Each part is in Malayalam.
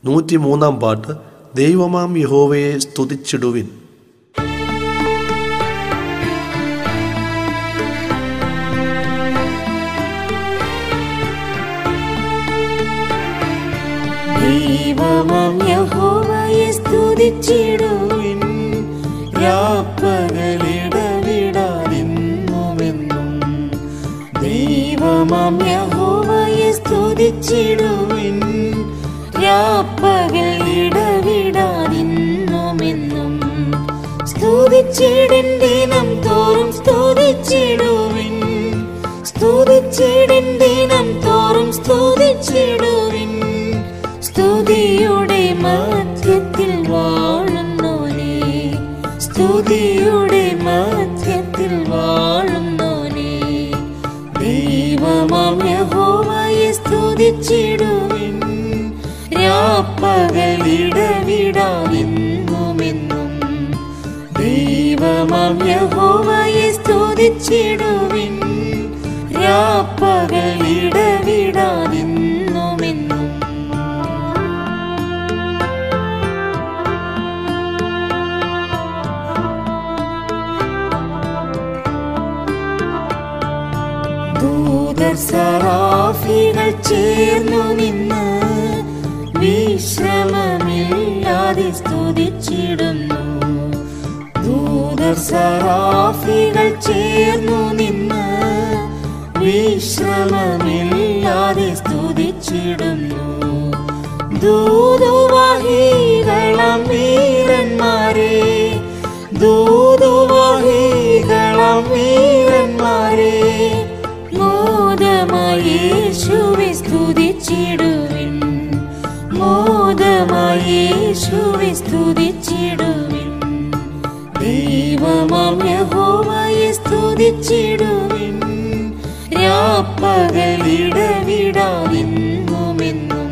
നൂറ്റി മൂന്നാം പാട്ട് ദൈവമാം യഹോവയെ സ്തുതിച്ചിടുവിൻ ദൈവമാം യഹോവയെ സ്തുതിച്ചിടുവിൻ രാപ്പകലിടവിടാതിന്നുമെന്നും ദൈവമാം യഹോവയെ സ്തുതിച്ചിടുവിൻ രാപ്പകലിടവിടാതിന്നുമെന്നും സ്തുതിച്ചിടിൻ ദിനം തോറും സ്തുതിച്ചിടുവിൻ സ്തുതിച്ചിടിൻ ദിനം തോറും സ്തുതിച്ചിടുവിൻ സ്തുതിയുടെ മധ്യത്തിൽ വാഴുന്നോനെ സ്തുതിയുടെ മധ്യത്തിൽ വാഴുന്നോനെ ദൈവമാം യഹോവയെ സ്തുതിച്ചിടുവിൻ രാപ്പകലിടവിടാതിന്നുമെന്നും ദൈവമാം യഹോവയെ സ്തുതിച്ചിടുവിൻ രാപ്പകലിടവിടാതിന്നുമെന്നും ദൂതർ സറാഫികൾ ചേർന്നു നിന്ന് വിശ്രമമില്ലാതെ സ്തുതിച്ചിടുന്നു ദൂതർ സറാഫികൾ ചേർന്നു നിന്ന് വിശ്രമമില്ലാതെ സ്തുതിച്ചിടുന്നു ദൂതുവാഹികളം വീരന്മാരെ ദൂതുവാഹികളം വീരന്മാരെ മോദമായേശുവെ സ്തുതിച്ചിടുവിൻ മോദമായേശുവെ സ്തുതിച്ചിടുവിൻ ദൈവമാം യഹോവയെ സ്തുതിച്ചിടുവിൻ രാപ്പകലിടവിടാതിന്നുമെന്നും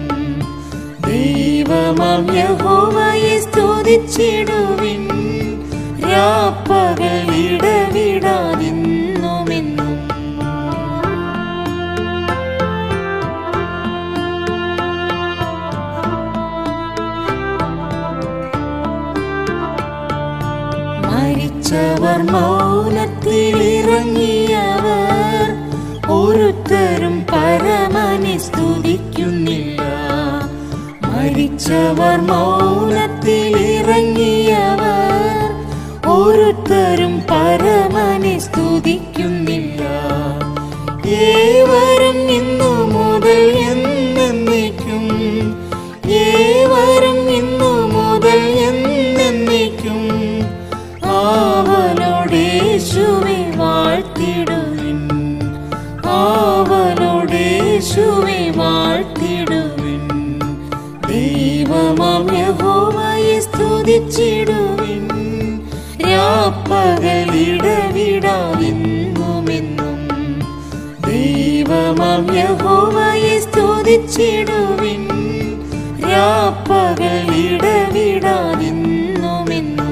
ദൈവമാം യഹോവയെ സ്തുതിച്ചിടുവിൻ രാപ്പകലിടവിടാതിന്നുമെന്നും മരിച്ചവർ മൗനത്തിലിറങ്ങിയവർ ഒരുത്തരും പരമനെ സ്തുതിക്കുന്നില്ല മരിച്ചവർ മൗനത്തിലിറങ്ങിയവർ ഒരുത്തരും പരമനെ സ്തുതിക്കുന്നില്ല ഏവരും ഇന്നു മുതൽ എന്നേക്കും ഏവരും ഇന്നു മുതൽ എന്നേക്കും ആവലോടേശുവെ വാഴ്ത്തിടുവിൻ ആവലോടേശുവെ വാഴ്ത്തിടുവിൻ ദൈവമാം യഹോവയെ സ്തുതിച്ചിടുവിൻ രാപ്പകലിടവിടാതിന്നുമെന്നും ദൈവമാം യഹോവയെ സ്തുതിച്ചിടുവിൻ രാപ്പകലിടവിടാതിന്നുമെന്നും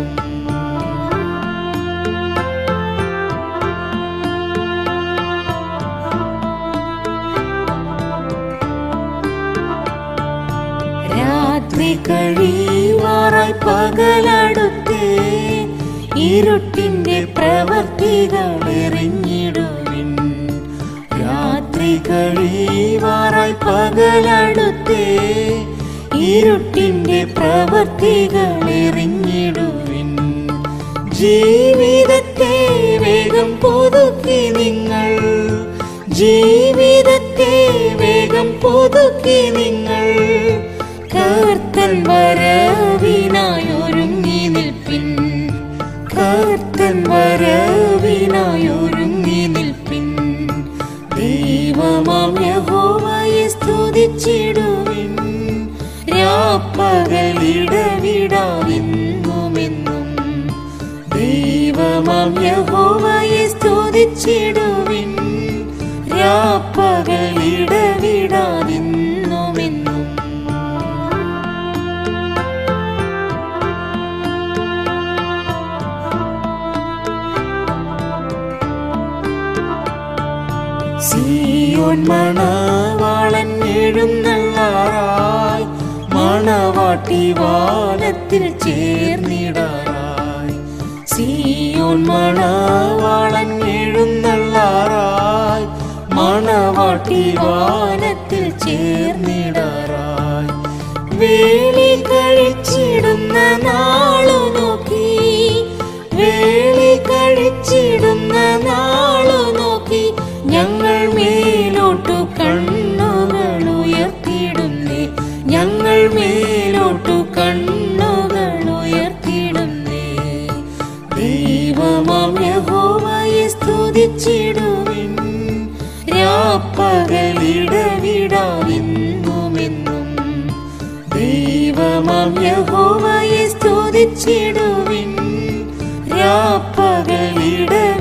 രാത്രി കഴിവാറായി പകലടുത്തേ ഇരുട്ടിന്റെ പ്രവർത്തികൾ എറിഞ്ഞിടുവിൻ രാത്രി കഴിവാറായി പകലടുത്തേ ഇരുട്ടിന്റെ പ്രവർത്തികൾ എറിഞ്ഞിടുവിൻ ജീവിതത്തെ വേഗം പുതുക്കി നിങ്ങൾ ജീവിതത്തെ വേഗം പുതുക്കി നിങ്ങൾ കർത്തൻ വരവിനായി ഒരുങ്ങി നിൽപ്പിൻ കർത്തൻ വരവിനായി ഒരുങ്ങി നിൽപ്പിൻ ദൈവമാം യഹോവയെ സ്തുതിച്ചിടുവിൻ രാപ്പകലിടവിടാതിന്നുമെന്നും ദൈവമാം യഹോവയെ സ്തുതിച്ചിടുവിൻ രാപ്പകലിടവിടാതിന്നുമെന്നും സിയോൻ മണവാളൻ എഴുന്നള്ളാറായി മണ മണവാട്ടി വാനത്തിൽ ചേർന്നിടാറായി സിയോൻ മണവാളൻ എഴുന്നള്ളാറായി മണവാട്ടി വാനത്തിൽ ചേർന്നിടാറായി വേലി കഴിച്ചിടുന്ന നാളു നോക്കി വേലി കഴിച്ചിടുന്ന നാളു നോക്കി ഞങ്ങൾ മേലോട്ടു കണ്ണുകൾ ഉയർത്തിയിടുന്നേ ഞങ്ങൾ മേലോട്ടു കണ്ണുകൾ ഉയർത്തിയിടുന്നേ ദൈവമാം യഹോവയെ സ്തുതിച്ചിടുവിൻ രാപ്പകലിടവിടാവിന്നുമെന്നും ദൈവമാം യഹോവയെ സ്തുതിച്ചിടുവിൻ രാപ്പകലിടവിടാവിന്നുമെന്നും